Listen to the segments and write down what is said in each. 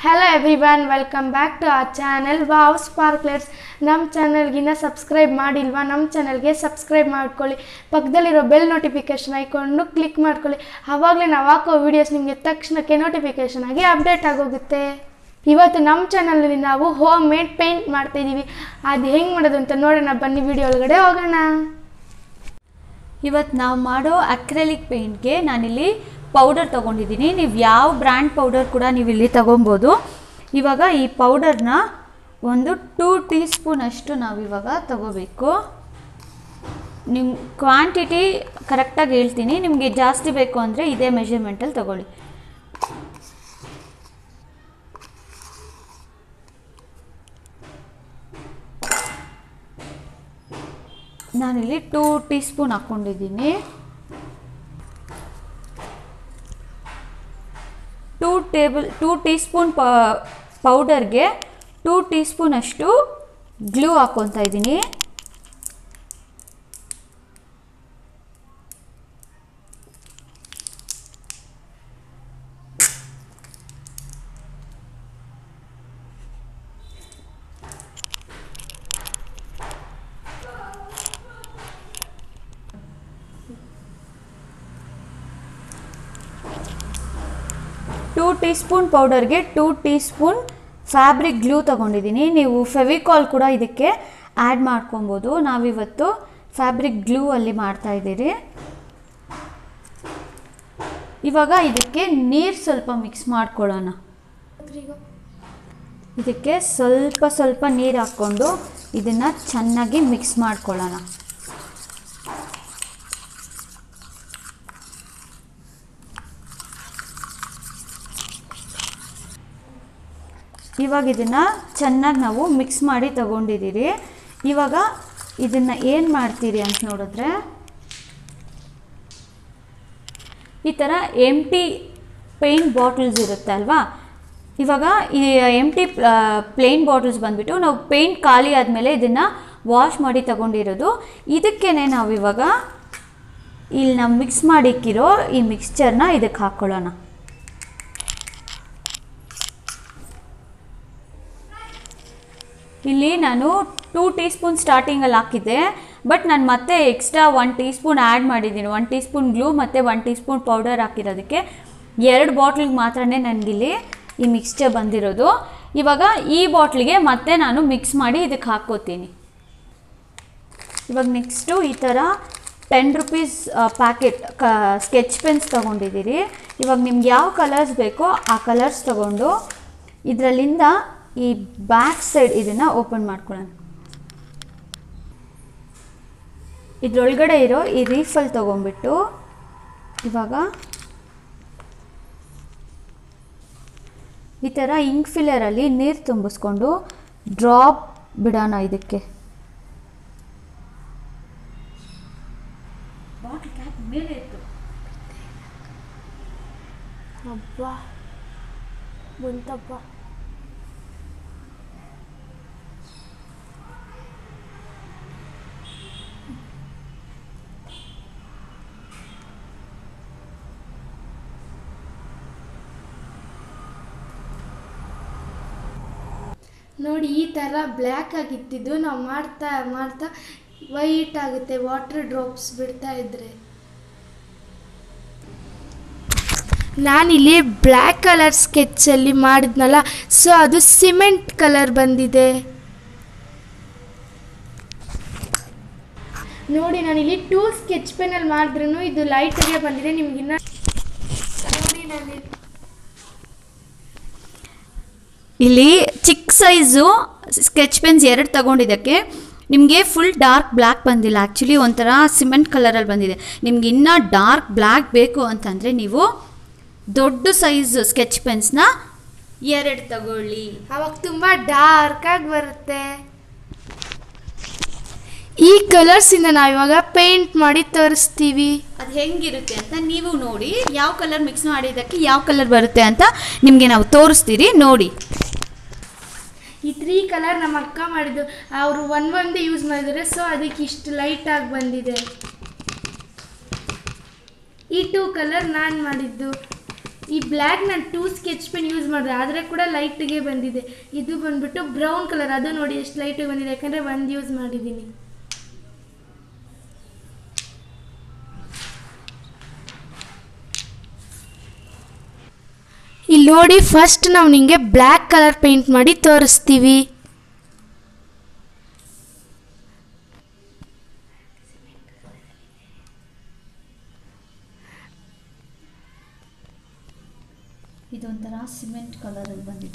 hello every one welcome back to our channel wow sparklets ನಮ್ಮ ಚಾನಲ್ಗಿನ್ನ subscribe ಮಾಡಿಲ್ವಾ ನಮ್ಮ ಚಾನಲ್ಗೆ ಸಬ್ಸ್ಕ್ರೈಬ್ ಮಾಡ್ಕೊಳ್ಳಿ ಪಕ್ಕದಲ್ಲಿರೋ ಬೆಲ್ ನೋಟಿಫಿಕೇಷನ್ ಐಕೊಂಡು ಕ್ಲಿಕ್ ಮಾಡ್ಕೊಳ್ಳಿ ಆವಾಗಲೇ ನಾವು ಹಾಕೋ ವೀಡಿಯೋಸ್ ನಿಮಗೆ ತಕ್ಷಣಕ್ಕೆ ನೋಟಿಫಿಕೇಷನ್ ಆಗಿ ಅಪ್ಡೇಟ್ ಆಗೋಗುತ್ತೆ ಇವತ್ತು ನಮ್ಮ ಚಾನಲಲ್ಲಿ ನಾವು ಹೋಮ್ ಮೇಡ್ ಪೇಂಟ್ ಮಾಡ್ತಾಯಿದ್ದೀವಿ ಅದು ಹೆಂಗೆ ಮಾಡೋದು ಅಂತ ನೋಡೋಣ ಬನ್ನಿ ವಿಡಿಯೋ ಒಳಗಡೆ ಹೋಗೋಣ ಇವತ್ತು ನಾವು ಮಾಡೋ ಅಕ್ರೆಲಿಕ್ ಪೇಂಟ್ಗೆ ನಾನಿಲ್ಲಿ ಪೌಡರ್ ತೊಗೊಂಡಿದ್ದೀನಿ ನೀವು ಯಾವ ಬ್ರ್ಯಾಂಡ್ ಪೌಡರ್ ಕೂಡ ನೀವು ಇಲ್ಲಿ ತೊಗೊಬೋದು ಇವಾಗ ಈ ಪೌಡರ್ನ ಒಂದು ಟೂ ಟೀ ಸ್ಪೂನ್ ಅಷ್ಟು ನಾವು ಇವಾಗ ತಗೋಬೇಕು ನಿಮ್ಮ ಕ್ವಾಂಟಿಟಿ ಕರೆಕ್ಟಾಗಿ ಹೇಳ್ತೀನಿ ನಿಮಗೆ ಜಾಸ್ತಿ ಬೇಕು ಅಂದರೆ ಇದೇ ಮೆಷರ್ಮೆಂಟಲ್ಲಿ ತಗೊಳ್ಳಿ ನಾನಿಲ್ಲಿ ಟೂ ಟೀ ಸ್ಪೂನ್ ಹಾಕ್ಕೊಂಡಿದ್ದೀನಿ two table two teaspoon ಪೌಡರ್ಗೆ ಟೂ ಟೀ ಸ್ಪೂನ್ ಅಷ್ಟು ಗ್ಲೂ ಹಾಕ್ಕೊತಾ ಇದ್ದೀನಿ ಟೂ ಟೀ ಸ್ಪೂನ್ ಪೌಡರ್ಗೆ two teaspoon fabric glue ತೊಗೊಂಡಿದ್ದೀನಿ ನೀವು ಫೆವಿಕಾಲ್ ಕೂಡ ಇದಕ್ಕೆ ಆ್ಯಡ್ ಮಾಡ್ಕೊಬೋದು ನಾವಿವತ್ತು ಫ್ಯಾಬ್ರಿಕ್ ಗ್ಲೂ ಅಲ್ಲಿ ಮಾಡ್ತಾ ಇದ್ದೀರಿ ಇವಾಗ ಇದಕ್ಕೆ ನೀರು ಸ್ವಲ್ಪ ಮಿಕ್ಸ್ ಮಾಡ್ಕೊಳ್ಳೋಣ ಇದಕ್ಕೆ ಸ್ವಲ್ಪ ಸ್ವಲ್ಪ ನೀರು ಹಾಕ್ಕೊಂಡು ಇದನ್ನು ಚೆನ್ನಾಗಿ ಮಿಕ್ಸ್ ಮಾಡ್ಕೊಳ್ಳೋಣ ಇವಾಗ ಇದನ್ನು ಚೆನ್ನಾಗಿ ನಾವು ಮಿಕ್ಸ್ ಮಾಡಿ ತಗೊಂಡಿದ್ದೀರಿ ಇವಾಗ ಇದನ್ನು ಏನು ಮಾಡ್ತೀರಿ ಅಂತ ನೋಡಿದ್ರೆ ಈ ಥರ ಎಮ್ ಟಿ ಪೇಂಟ್ ಬಾಟಲ್ಸ್ ಇರುತ್ತೆ ಅಲ್ವಾ ಇವಾಗ ಈ ಎಮ್ ಟಿ ಪ್ಲೇನ್ ಬಾಟಲ್ಸ್ ಬಂದುಬಿಟ್ಟು ನಾವು ಪೇಂಟ್ ಖಾಲಿ ಆದಮೇಲೆ ಇದನ್ನು ವಾಶ್ ಮಾಡಿ ತಗೊಂಡಿರೋದು ಇದಕ್ಕೇ ನಾವು ಇವಾಗ ಇಲ್ಲಿ ನಾವು ಮಿಕ್ಸ್ ಮಾಡಿಕ್ಕಿರೋ ಈ ಮಿಕ್ಸ್ಚರ್ನ ಇದಕ್ಕೆ ಹಾಕ್ಕೊಳ್ಳೋಣ ಇಲ್ಲಿ ನಾನು ಟೂ ಟೀ ಸ್ಪೂನ್ ಸ್ಟಾರ್ಟಿಂಗಲ್ಲಿ ಹಾಕಿದ್ದೆ ಬಟ್ ನಾನು ಮತ್ತೆ extra one teaspoon add ಮಾಡಿದ್ದೀನಿ ಒನ್ ಟೀ ಸ್ಪೂನ್ ಗ್ಲೂ ಮತ್ತು ಒನ್ ಟೀ ಸ್ಪೂನ್ ಪೌಡರ್ ಹಾಕಿರೋದಕ್ಕೆ ಎರಡು ಬಾಟ್ಲಿಗೆ ಮಾತ್ರನೇ ನನಗಿಲ್ಲಿ ಈ ಮಿಕ್ಸ್ಚರ್ ಬಂದಿರೋದು ಇವಾಗ ಈ ಬಾಟ್ಲಿಗೆ ಮತ್ತೆ ನಾನು ಮಿಕ್ಸ್ ಮಾಡಿ ಇದಕ್ಕೆ ಹಾಕ್ಕೋತೀನಿ ಇವಾಗ ನೆಕ್ಸ್ಟು ಈ ಥರ ಟೆನ್ ರುಪೀಸ್ ಪ್ಯಾಕೆಟ್ ಕ ಸ್ಕೆಚ್ ಪೆನ್ಸ್ ತೊಗೊಂಡಿದ್ದೀರಿ ಇವಾಗ ನಿಮ್ಗೆ ಯಾವ ಕಲರ್ಸ್ ಬೇಕೋ ಆ ಕಲರ್ಸ್ ತೊಗೊಂಡು ಇದರಲ್ಲಿಂದ ಈ ಬ್ಯಾಕ್ ಸೈಡ್ ಇದನ್ನು ಓಪನ್ ಮಾಡ್ಕೊಳ್ಳೋಣ ಇದ್ರೊಳಗಡೆ ಇರೋ ಈ ರೀಫಲ್ ತೊಗೊಂಬಿಟ್ಟು ಇವಾಗ ಈ ಥರ ಇಂಕ್ ಫಿಲ್ಲರಲ್ಲಿ ನೀರು ತುಂಬಿಸ್ಕೊಂಡು ಡ್ರಾಪ್ ಬಿಡೋಣ ಇದಕ್ಕೆ ಮೇಲೆ ಇತ್ತು ಅಬ್ಬ ಬಂತಪ್ಪ ನೋಡಿ ಈ ಥರ ಬ್ಲ್ಯಾಕ್ ಆಗಿತ್ತಿದ್ದು ನಾವು ಮಾಡ್ತಾ ಮಾಡ್ತಾ ವೈಟ್ ಆಗುತ್ತೆ ವಾಟರ್ ಡ್ರಾಪ್ಸ್ ಬಿಡ್ತಾ ಇದ್ರೆ ನಾನಿಲ್ಲಿ ಬ್ಲ್ಯಾಕ್ ಕಲರ್ ಸ್ಕೆಚ್ಚಲ್ಲಿ ಮಾಡಿದ್ನಲ್ಲ ಸೊ ಅದು ಸಿಮೆಂಟ್ ಕಲರ್ ಬಂದಿದೆ ನೋಡಿ ನಾನಿಲ್ಲಿ ಟೂ ಸ್ಕೆಚ್ ಪೆನಲ್ಲಿ ಮಾಡಿದ್ರೂ ಇದು ಲೈಟಾಗೆ ಬಂದಿದೆ ನಿಮ್ಗಿನ್ನ ನೋಡಿ ನಾನು ಇಲ್ಲಿ ಚಿಕ್ಕ ಸೈಜು ಸ್ಕೆಚ್ ಪೆನ್ಸ್ ಎರಡು ತಗೊಂಡಿದ್ದಕ್ಕೆ ನಿಮಗೆ ಫುಲ್ ಡಾರ್ಕ್ ಬ್ಲ್ಯಾಕ್ ಬಂದಿಲ್ಲ ಆ್ಯಕ್ಚುಲಿ ಒಂಥರ ಸಿಮೆಂಟ್ ಕಲರಲ್ಲಿ ಬಂದಿದೆ ನಿಮ್ಗೆ ಇನ್ನೂ ಡಾರ್ಕ್ ಬ್ಲ್ಯಾಕ್ ಬೇಕು ಅಂತಂದರೆ ನೀವು ದೊಡ್ಡ ಸೈಜ್ ಸ್ಕೆಚ್ ಪೆನ್ಸ್ನ ಎರಡು ತಗೊಳ್ಳಿ ಅವಾಗ ತುಂಬ ಡಾರ್ಕಾಗಿ ಬರುತ್ತೆ ಈ ಕಲರ್ಸಿಂದ ನಾವು ಇವಾಗ ಪೇಂಟ್ ಮಾಡಿ ತೋರಿಸ್ತೀವಿ ಅದು ಹೆಂಗಿರುತ್ತೆ ಅಂತ ನೀವು ನೋಡಿ ಯಾವ ಕಲರ್ ಮಿಕ್ಸ್ ಮಾಡಿದ್ದಕ್ಕೆ ಯಾವ ಕಲರ್ ಬರುತ್ತೆ ಅಂತ ನಿಮಗೆ ನಾವು ತೋರಿಸ್ತೀರಿ ನೋಡಿ ಈ ತ್ರೀ ಕಲರ್ ನಮ್ಮ ಅಕ್ಕ ಮಾಡಿದ್ದು ಅವರು ಒಂದು ಒಂದೇ ಯೂಸ್ ಮಾಡಿದ್ದಾರೆ ಸೊ ಅದಕ್ಕೆ ಇಷ್ಟು ಲೈಟಾಗಿ ಬಂದಿದೆ ಈ ಟೂ ಕಲರ್ ನಾನು ಮಾಡಿದ್ದು ಈ ಬ್ಲ್ಯಾಕ್ ನಾನು ಟೂ ಸ್ಕೆಚ್ ಪೆನ್ ಯೂಸ್ ಮಾಡಿದೆ ಆದರೆ ಕೂಡ ಲೈಟ್ಗೆ ಬಂದಿದೆ ಇದು ಬಂದ್ಬಿಟ್ಟು ಬ್ರೌನ್ ಕಲರ್ ಅದು ನೋಡಿ ಎಷ್ಟು ಲೈಟಿಗೆ ಬಂದಿದೆ ಯಾಕಂದರೆ ಒಂದು ಯೂಸ್ ಮಾಡಿದ್ದೀನಿ ಇಲ್ಲಿ ನೋಡಿ ಫಸ್ಟ್ ನಾವು ನಿಮಗೆ ಬ್ಲ್ಯಾಕ್ ಕಲರ್ ಪೇಂಟ್ ಮಾಡಿ ತೋರಿಸ್ತೀವಿ ಇದೊಂಥರ ಸಿಮೆಂಟ್ ಕಲರಲ್ಲಿ ಬಂದಿದೆ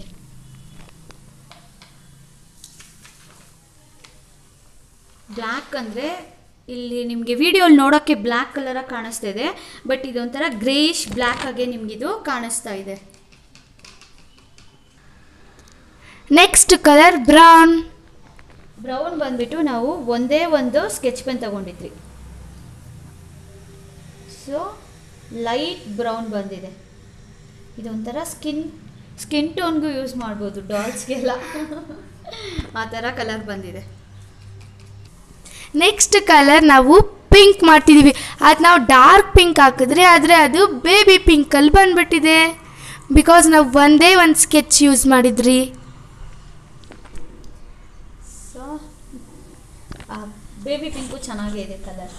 ಬ್ಲ್ಯಾಕ್ ಅಂದರೆ ಇಲ್ಲಿ ನಿಮಗೆ ವಿಡಿಯೋಲಿ ನೋಡೋಕ್ಕೆ ಬ್ಲ್ಯಾಕ್ ಕಲರಾಗಿ ಕಾಣಿಸ್ತಾ ಇದೆ ಬಟ್ ಇದೊಂಥರ ಗ್ರೇಷ್ ಬ್ಲ್ಯಾಕ್ ಆಗಿ ನಿಮಗಿದು ಕಾಣಿಸ್ತಾ ಇದೆ ನೆಕ್ಸ್ಟ್ ಕಲರ್ ಬ್ರೌನ್ ಬ್ರೌನ್ ಬಂದ್ಬಿಟ್ಟು ನಾವು ಒಂದೇ ಒಂದು ಸ್ಕೆಚ್ ಪೆನ್ ತಗೊಂಡಿದ್ವಿ ಸೊ ಲೈಟ್ ಬ್ರೌನ್ ಬಂದಿದೆ ಇದೊಂಥರ ಸ್ಕಿನ್ ಸ್ಕಿನ್ ಟೋನ್ಗೂ ಯೂಸ್ ಮಾಡ್ಬೋದು ಡಾಲ್ಸ್ಗೆಲ್ಲ ಆ ಥರ ಕಲರ್ ಬಂದಿದೆ ನೆಕ್ಸ್ಟ್ ಕಲರ್ ನಾವು ಪಿಂಕ್ ಮಾಡ್ತಿದ್ದೀವಿ ಅದು ನಾವು ಡಾರ್ಕ್ ಪಿಂಕ್ ಹಾಕಿದ್ರೆ ಆದರೆ ಅದು ಬೇಬಿ ಪಿಂಕಲ್ಲಿ ಬಂದ್ಬಿಟ್ಟಿದೆ ಬಿಕಾಸ್ ನಾವು ಒಂದೇ ಒಂದು ಸ್ಕೆಚ್ ಯೂಸ್ ಮಾಡಿದ್ರಿ ಸೊ ಬೇಬಿ ಪಿಂಕು ಚೆನ್ನಾಗೇ ಇದೆ colour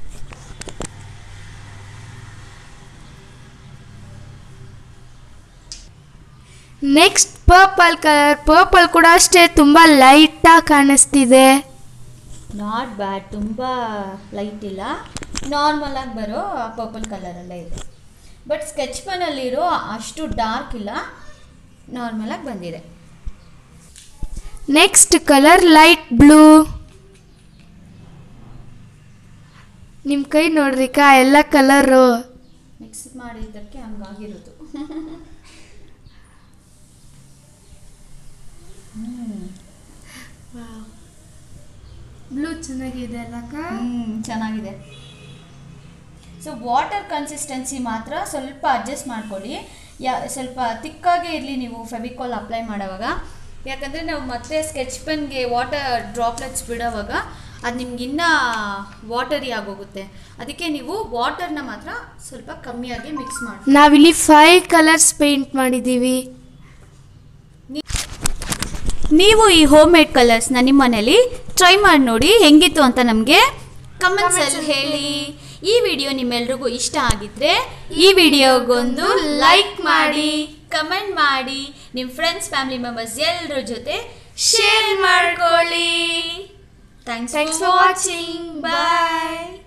next purple colour purple ಕೂಡ ಅಷ್ಟೇ ತುಂಬ ಲೈಟಾಗಿ ಕಾಣಿಸ್ತಿದೆ ನಾಟ್ ಬ್ಯಾಡ್ ತುಂಬ ಲೈಟ್ ಇಲ್ಲ ನಾರ್ಮಲಾಗಿ ಬರೋ ಪರ್ಪಲ್ ಕಲರಲ್ಲೇ ಇದೆ ಬಟ್ ಸ್ಕೆಚ್ ಪೆನ್ನಲ್ಲಿರೋ ಅಷ್ಟು ಡಾರ್ಕ್ ಇಲ್ಲ ನಾರ್ಮಲಾಗಿ ಬಂದಿದೆ ನೆಕ್ಸ್ಟ್ ಕಲರ್ ಲೈಟ್ ಬ್ಲೂ ನಿಮ್ಮ ಕೈ ನೋಡ್ರಿಕಾ ಎಲ್ಲ ಕಲರು ಮಿಕ್ಸ್ ಮಾಡಿದ್ದಕ್ಕೆ ಹಂಗಾಗಿರೋದು ಬ್ಲೂ ಚೆನ್ನಾಗಿದೆ ಅಲ್ಲಕ್ಕ ಹ್ಮ್, ಚೆನ್ನಾಗಿದೆ ಸೊ ವಾಟರ್ ಕನ್ಸಿಸ್ಟೆನ್ಸಿ ಮಾತ್ರ ಸ್ವಲ್ಪ ಅಡ್ಜಸ್ಟ್ ಮಾಡ್ಕೊಳ್ಳಿ ಯಾ ಸ್ವಲ್ಪ ತಿಕ್ಕಾಗೇ ಇರಲಿ ನೀವು ಫೆವಿಕಾಲ್ ಅಪ್ಲೈ ಮಾಡೋವಾಗ ಯಾಕಂದರೆ ನಾವು ಮತ್ತೆ ಸ್ಕೆಚ್ ಪೆನ್ಗೆ ವಾಟರ್ ಡ್ರಾಪ್ಲೆಟ್ಸ್ ಬಿಡೋವಾಗ ಅದು ನಿಮ್ಗೆ ಇನ್ನೂ ವಾಟರಿ ಆಗೋಗುತ್ತೆ ಅದಕ್ಕೆ ನೀವು ವಾಟರ್ನ ಮಾತ್ರ ಸ್ವಲ್ಪ ಕಮ್ಮಿಯಾಗಿ ಮಿಕ್ಸ್ ಮಾಡಿ ನಾವಿಲ್ಲಿ ಫೈವ್ ಕಲರ್ಸ್ ಪೇಂಟ್ ಮಾಡಿದ್ದೀವಿ ನೀವು ಈ ಹೋಮ್ ಮೇಡ್ ಕಲರ್ಸ್ನ ನಿಮ್ಮ ಮನೇಲಿ ಟ್ರೈ ಮಾಡಿ ನೋಡಿ ಹೆಂಗಿತ್ತು ಅಂತ ನಮಗೆ ಕಮೆಂಟ್ಸಲ್ಲಿ ಹೇಳಿ ಈ ವಿಡಿಯೋ ನಿಮ್ಮೆಲ್ರಿಗೂ ಇಷ್ಟ ಆಗಿದ್ರೆ ಈ ವಿಡಿಯೋಗೊಂದು ಲೈಕ್ ಮಾಡಿ ಕಮೆಂಟ್ ಮಾಡಿ ನಿಮ್ಮ ಫ್ರೆಂಡ್ಸ್ ಫ್ಯಾಮಿಲಿ ಮೆಂಬರ್ಸ್ ಎಲ್ಲರ ಜೊತೆ ಶೇರ್ ಮಾಡ್ಕೊಳ್ಳಿ thanks Thanks for for watching bye